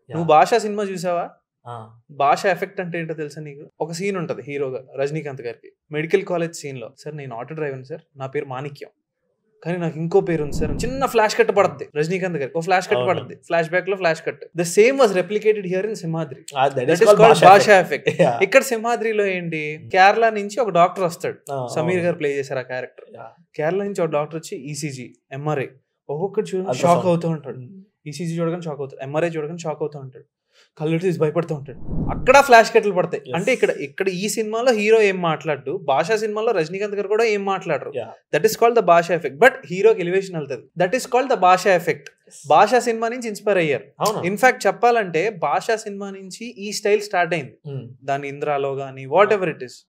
నువ్వు భాష సినిమా చూసావా ఆ, భాష ఎఫెక్ట్ అంటే ఏంటో తెలుసా నీకు ఒక సీన్ ఉంటది హీరోగా రజనీకాంత్ గారికి మెడికల్ కాలేజ్ సీన్ లో సార్ నేను ఆటో డ్రైవర్ సార్ నా పేరు మాణిక్యం కానీ నాకు ఇంకో పేరు ఉంది సార్ చిన్న ఫ్లాష్ కట్ పడుతుంది రజనీకాంత్ గారికి ఒక ఫ్లాష్ కట్ అవును. పడుతుంది ఫ్లాష్ బ్యాక్ లో flash cut the same was replicated here in Simhadri ఆ, that that is is called called Baasha Baasha effect. Effect Yeah. ఇక్కడ సింహాద్రిలో ఏంటి కేరళ నుంచి ఒక డాక్టర్ వస్తాడు ఆ, సమీర్ అవును. గారు ప్లే చేశారు ఆ క్యారెక్టర్ Yeah. కేరళ నుంచి ఒక డాక్టర్ వచ్చి ఈసీజీ ఎంఆర్ఐ ఒక్కొక్కటి చూడగానే Ultrasound. షాక్ అవుతూ ఉంటాడు ఈసీజీ చూడగానే షాక్ అవుతాడు ఎంఆర్ఐ చూడగానే షాక్ అవుతూ ఉంటాడు కళ్ళు తీసి భయపడుతూ ఉంటాడు అక్కడ ఫ్లాష్ కట్లు పడతాయి Yes. అంటే ఇక్కడ ఇక్కడ ఈ సినిమాలో హీరో ఏం మాట్లాడు భాషా సినిమాలో రజనీకాంత్ గారు కూడా ఏం మాట్లాడరు Yeah. That is called the Baasha effect but హీరోకి ఎలివేషన్ వెళ్తుంది that is called the Baasha effect Baasha cinema నుంచి ఇన్స్పైర్ అయ్యారు అవును ఇన్ఫాక్ట్ చెప్పాలంటే భాషా సినిమా నుంచి ఈ స్టైల్ స్టార్ట్ అయింది ఉమ్. దాని ఇంద్రాలో కానీ వాట్ ఎవర్ ఇట్ ఇస్